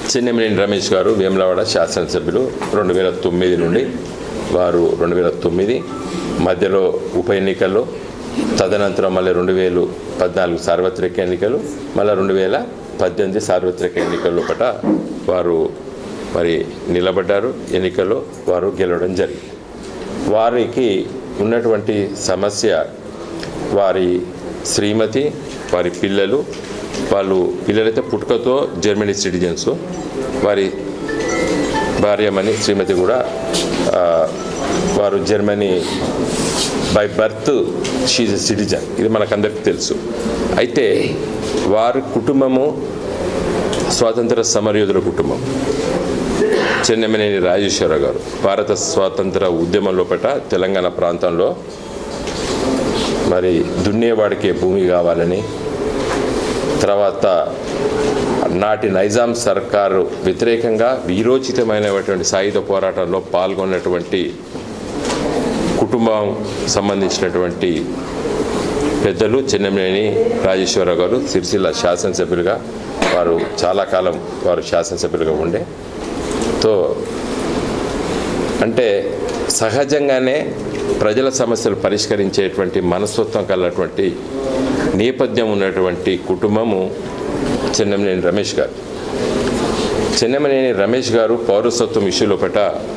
చెన్నెమినేని రమేష్ గారు వేములవాడ శాసనసభ్యులు రెండు వేల తొమ్మిది నుండి వారు రెండు వేల తొమ్మిది మధ్యలో ఉప ఎన్నికల్లో తదనంతరం మళ్ళీ రెండు వేలు పద్నాలుగు సార్వత్రిక ఎన్నికలు మళ్ళీ రెండు వేల పద్దెనిమిది సార్వత్రిక ఎన్నికల్లో పట వారు మరి నిలబడ్డారు ఎన్నికల్లో వారు గెలవడం జరిగింది వారికి ఉన్నటువంటి సమస్య వారి శ్రీమతి వారి పిల్లలు వాళ్ళు పిల్లలైతే పుట్టుకతో జర్మనీ సిటిజన్స్ వారి భార్యమణి శ్రీమతి కూడా ఆ, వారు Germany by birth she's citizen ఇది మనకందరికీ తెలుసు అయితే వారి కుటుంబము స్వాతంత్ర సమరయోధుల కుటుంబం చెన్నమనేని రాజేశ్వర గారు భారత స్వాతంత్ర ఉద్యమం లోపట తెలంగాణ ప్రాంతంలో మరి దున్నేవాడికే భూమి కావాలని తర్వాత నాటి నైజాం సర్కారు వ్యతిరేకంగా వీరోచితమైనటువంటి సాయుధ పోరాటంలో పాల్గొన్నటువంటి కుటుంబం సంబంధించినటువంటి పెద్దలు చెన్నమనేని రాజేశ్వరరావు గారు సిరిసిల్ల శాసనసభ్యులుగా వారు చాలా కాలం వారు శాసనసభ్యులుగా ఉండే తో అంటే సహజంగానే ప్రజల సమస్యలు పరిష్కరించేటువంటి మనస్తత్వం కలటువంటి నేపథ్యం ఉన్నటువంటి కుటుంబము చెన్నమనేని రమేష్ గారు చెన్నమనేని రమేష్ గారు పౌరసత్వం ఇష్యూలో పట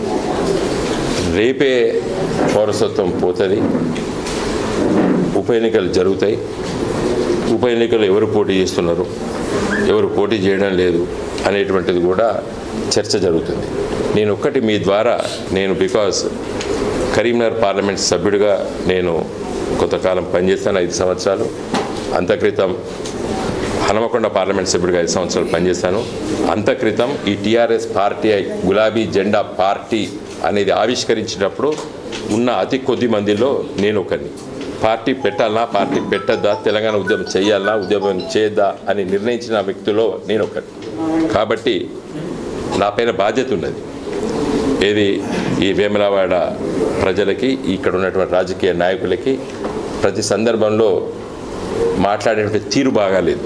రేపే పౌరసత్వం పోతుంది ఉప ఎన్నికలు జరుగుతాయి ఉప ఎన్నికలు ఎవరు పోటీ చేస్తున్నారు ఎవరు పోటీ చేయడం లేదు అనేటువంటిది కూడా చర్చ జరుగుతుంది నేను ఒక్కటి మీ ద్వారా నేను బికాస్ కరీంనగర్ పార్లమెంట్ సభ్యుడిగా నేను కొంతకాలం పనిచేస్తాను ఐదు సంవత్సరాలు అంతక్రితం హనుమకొండ పార్లమెంట్ సభ్యుడిగా ఐదు సంవత్సరాలు పనిచేశాను అంతక్రితం ఈ టీఆర్ఎస్ పార్టీ గులాబీ జెండా పార్టీ అనేది ఆవిష్కరించినప్పుడు ఉన్న అతి కొద్ది మందిలో నేను ఒకరిని పార్టీ పెట్టాలనా పార్టీ పెట్టద్దా తెలంగాణ ఉద్యమం చేయాలనా ఉద్యమం చేయద్దా అని నిర్ణయించిన వ్యక్తిలో నేను ఒకరిని కాబట్టి నా పైన బాధ్యత ఉన్నది ఏది ఈ వేములవాడ ప్రజలకి ఇక్కడ ఉన్నటువంటి రాజకీయ నాయకులకి ప్రతి సందర్భంలో మాట్లాడేటువంటి తీరు బాగాలేదు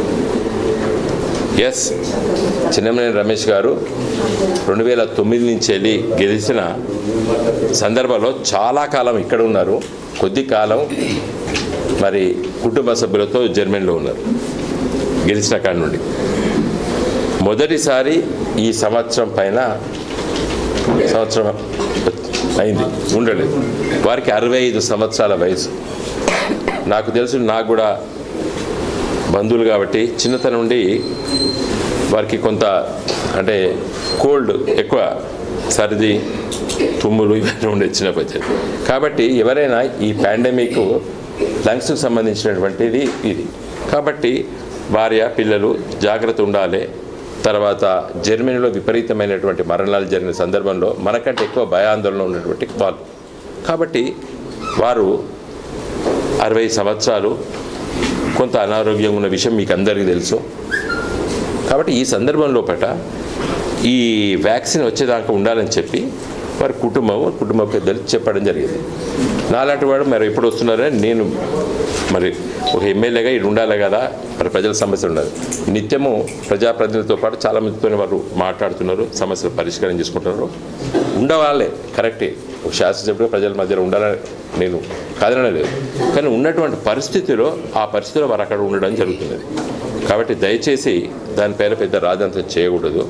ఎస్ చిన్నమనేని రమేష్ గారు రెండు వేల తొమ్మిది నుంచి వెళ్ళి గెలిచిన సందర్భంలో చాలా కాలం ఇక్కడ ఉన్నారు కొద్ది కాలం మరి కుటుంబ సభ్యులతో జర్మనీలో ఉన్నారు గెలిచిన కాడి నుండి మొదటిసారి ఈ సంవత్సరం పైన సంవత్సరం అయింది ఉండలేదు వారికి అరవై ఐదు సంవత్సరాల వయసు నాకు తెలుసు నాకు కూడా బంధువులు కాబట్టి చిన్నతనం నుండి వారికి కొంత అంటే కోల్డ్ ఎక్కువ సర్ది తుమ్ములు ఇవన్నీ ఉండే చిన్నప్పటి కాబట్టి ఎవరైనా ఈ పాండమిక్ లంగ్స్కి సంబంధించినటువంటిది ఇది కాబట్టి భార్య పిల్లలు జాగ్రత్త ఉండాలి తర్వాత జర్మనీలో విపరీతమైనటువంటి మరణాలు జరిగిన సందర్భంలో మనకంటే ఎక్కువ భయాందోళన ఉన్నటువంటి వాళ్ళు కాబట్టి వారు అరవై సంవత్సరాలు కొంత అనారోగ్యం ఉన్న విషయం మీకు అందరికీ తెలుసు కాబట్టి ఈ సందర్భం లోపల ఈ వ్యాక్సిన్ వచ్చేదాకా ఉండాలని చెప్పి వారి కుటుంబం కుటుంబ పెద్దలు చెప్పడం జరిగింది నాలాంటి వాడు మరి ఎప్పుడు వస్తున్నారని నేను మరి ఒక ఎమ్మెల్యేగా ఇది ఉండాలి కదా మరి ప్రజల సమస్య ఉండదు నిత్యము ప్రజాప్రతినిధులతో పాటు చాలా మందితో వారు మాట్లాడుతున్నారు సమస్యలు పరిష్కారం చేసుకుంటున్నారు ఉండవాళ్ళే కరెక్టే ఒక శాసనసభ్యుడు ప్రజల మధ్యలో ఉండాలని నేను కాదనడం లేదు కానీ ఉన్నటువంటి పరిస్థితిలో ఆ పరిస్థితిలో వారు అక్కడ ఉండడం జరుగుతున్నది కాబట్టి దయచేసి దానిపైన పెద్ద రాజంతం చేయకూడదు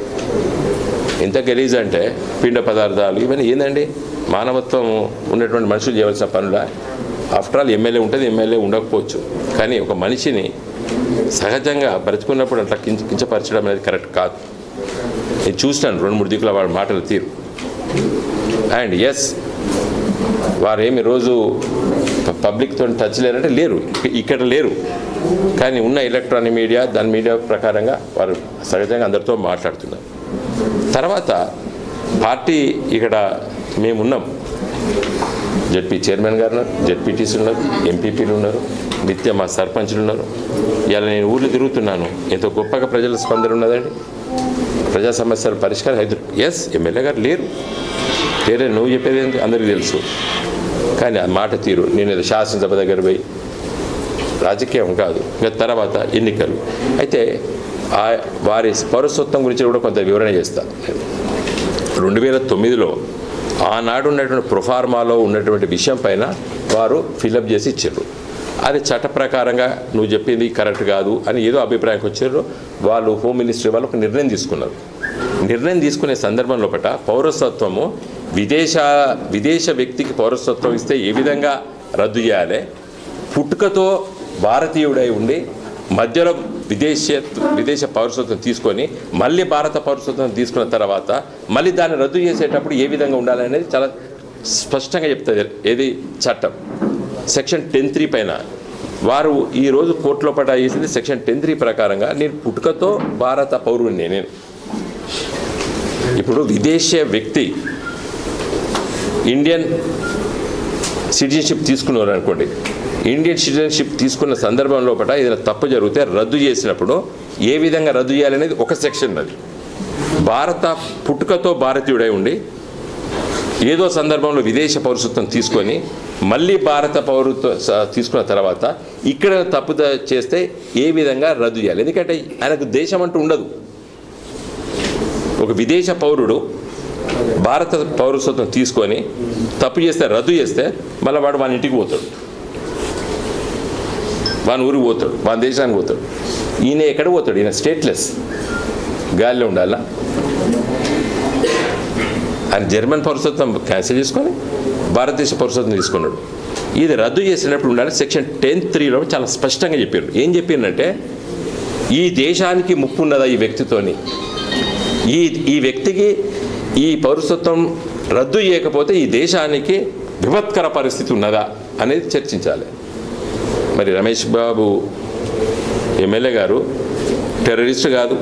ఎంత గలీజ్ అంటే పిండ పదార్థాలు ఇవన్నీ ఏందండి మానవత్వం ఉన్నటువంటి మనుషులు చేయవలసిన పనుల ఆఫ్టర్ ఆల్ ఎమ్మెల్యే ఉంటుంది ఎమ్మెల్యే ఉండకపోవచ్చు కానీ ఒక మనిషిని సహజంగా బ్రతుకున్నప్పుడు అట్లా కించ కించపరచడం అనేది కరెక్ట్ కాదు నేను చూసినాను రెండు మూడు దిక్కుల వాళ్ళ మాటలు తీరు అండ్ ఎస్ వారేమి రోజు ప- పబ్లిక్తో టచ్ లేరంటే లేరు ఇక- ఇక్కడ లేరు కానీ ఉన్న ఎలక్ట్రానిక్ మీడియా దాని మీడియా ప్రకారంగా వారు సహజంగా అందరితో మాట్లాడుతున్నారు తర్వాత పార్టీ ఇక్కడ మేమున్నాం జెడ్పీ చైర్మన్ గారు ఉన్నారు జెడ్పీటీసీ ఉన్నారు ఎంపీపీలు ఉన్నారు నిత్య మా సర్పంచులు ఉన్నారు ఇలా నేను ఊర్లు తిరుగుతున్నాను ఎంతో గొప్పగా ప్రజల స్పందన ఉన్నదండి ప్రజా సమస్యల పరిష్కారం హైదరు ఎస్ ఎమ్మెల్యే గారు లేరు లేరే నువ్వు చెప్పేది ఏంటి అందరికీ తెలుసు కానీ ఆ మాట తీరు నేను ఏదో శాసనసభ దగ్గర పోయి రాజకీయం కాదు ఇంకా తర్వాత ఎన్నికలు అయితే ఆ వారి పౌరసత్వం గురించి కూడా కొంత వివరణ చేస్తా రెండు వేల తొమ్మిదిలో ఆనాడు ఉన్నటువంటి ప్రొఫార్మాలో ఉన్నటువంటి విషయం పైన వారు ఫిలప్ చేసి ఇచ్చారు అది చట్ట ప్రకారంగా నువ్వు చెప్పింది కరెక్ట్ కాదు అని ఏదో అభిప్రాయంకి వచ్చారు వాళ్ళు హోమ్ మినిస్ట్రీ వాళ్ళు ఒక నిర్ణయం తీసుకున్నారు నిర్ణయం తీసుకునే సందర్భం లోపల పౌరసత్వము విదేశ విదేశ వ్యక్తికి పౌరసత్వం ఇస్తే ఏ విధంగా రద్దు చేయాలి పుట్టుకతో భారతీయుడై ఉండి మధ్యలో విదేశ విదేశ పౌరసత్వం తీసుకొని మళ్ళీ భారత పౌరసత్వం తీసుకున్న తర్వాత మళ్ళీ దాన్ని రద్దు చేసేటప్పుడు ఏ విధంగా ఉండాలనేది చాలా స్పష్టంగా చెప్తుంది ఏది చట్టం సెక్షన్ టెన్ త్రీ పైన వారు ఈరోజు కోర్టులో పట వేసింది సెక్షన్ టెన్ త్రీ ప్రకారంగా నేను పుట్టుకతో భారత పౌరుడిని నేను ఇప్పుడు విదేశీ వ్యక్తి ఇండియన్ సిటిజన్షిప్ తీసుకున్నారు అనుకోండి ఇండియన్ సిటిజన్షిప్ తీసుకున్న సందర్భం లోపల ఏదైనా తప్పు జరిగితే రద్దు చేసినప్పుడు ఏ విధంగా రద్దు చేయాలనేది ఒక సెక్షన్ అది భారత పుట్టుకతో భారతీయుడై ఉండి ఏదో సందర్భంలో విదేశ పౌరసత్వం తీసుకొని మళ్ళీ భారత పౌరత్వం స- తీసుకున్న తర్వాత ఇక్కడ తప్పు ద- చేస్తే ఏ విధంగా రద్దు చేయాలి ఎందుకంటే ఆయనకు దేశం అంటూ ఉండదు ఒక విదేశ పౌరుడు భారత పౌరసత్వం తీసుకొని తప్పు చేస్తే రద్దు చేస్తే మళ్ళీ వాడు వాని ఇంటికి పోతాడు వాని ఊరికి పోతాడు వాని దేశానికి పోతాడు ఈయన ఎక్కడ పోతాడు ఈయన స్టేట్లెస్ గాలిలో ఉండాలా ఆయన జర్మన్ పౌరసత్వం క్యాన్సిల్ చేసుకొని భారతదేశ పౌరసత్వం తీసుకున్నాడు ఇది రద్దు చేసినప్పుడు ఉండాలి సెక్షన్ టెన్ త్రీలో చాలా స్పష్టంగా చెప్పారు ఏం చెప్పిందంటే ఈ దేశానికి ముప్పు ఉన్నదా ఈ వ్యక్తితోని ఈ ఈ వ్యక్తికి ఈ పౌరసత్వం రద్దు చేయకపోతే ఈ దేశానికి విపత్కర పరిస్థితి ఉన్నదా అనేది చర్చించాలి మరి రమేష్ బాబు ఎమ్మెల్యే గారు టెర్రరిస్ట్ కాదు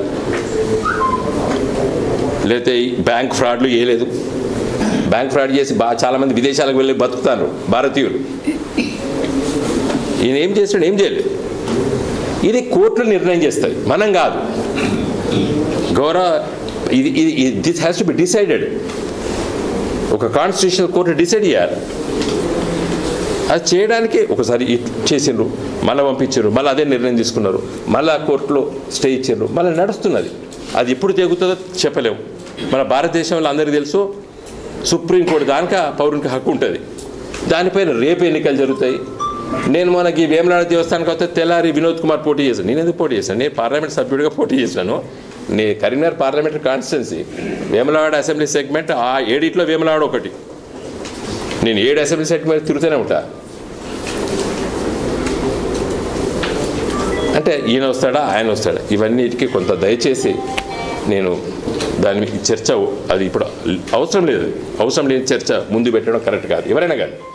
లేకపోతే ఈ బ్యాంక్ ఫ్రాడ్లు చేయలేదు బ్యాంక్ ఫ్రాడ్ చేసి బా చాలామంది విదేశాలకు వెళ్ళి బతుకుతారు భారతీయులు ఈయన ఏం చేస్తాడు ఏం చేయలేదు ఇది కోర్టులు నిర్ణయం చేస్తుంది మనం కాదు గౌరవ ఇది ఇది this has to be decided ఒక కాన్స్టిట్యూషనల్ కోర్టు డిసైడ్ చేయాలి అది చేయడానికి ఒకసారి ఇట్ చేసిండ్రు మళ్ళీ పంపించారు మళ్ళీ అదే నిర్ణయం తీసుకున్నారు మళ్ళీ కోర్టులో స్టే ఇచ్చిండ్రు మళ్ళీ నడుస్తున్నది అది ఎప్పుడు తెగుతుందో చెప్పలేము మన భారతదేశంలో అందరికీ తెలుసు సుప్రీంకోర్టు దానిక పౌరునికి హక్కు ఉంటుంది దానిపైన రేపు ఎన్నికలు జరుగుతాయి నేను మనకి వేమనాడ దేవస్థానానికి వస్తే తెల్లారి వినోద్ కుమార్ పోటీ చేశాను నేను ఎందుకు పోటీ చేశాను నేను పార్లమెంట్ సభ్యుడిగా పోటీ చేశాను నేను Karimnagar parliamentary constituency Vemulawada assembly segment ఆ ఏడిట్లో వేమలవాడ ఒకటి నేను ఏడు అసెంబ్లీ సెగ్మెంట్ తిరుగుతూనే ఉంటా అంటే ఈయన వస్తాడా ఆయన వస్తాడా ఇవన్నిటికీ కొంత దయచేసి నేను దాని మీద చర్చ అది ఇప్పుడు అవసరం లేదు అవసరం లేని చర్చ ముందు పెట్టడం కరెక్ట్ కాదు ఎవరైనా కానీ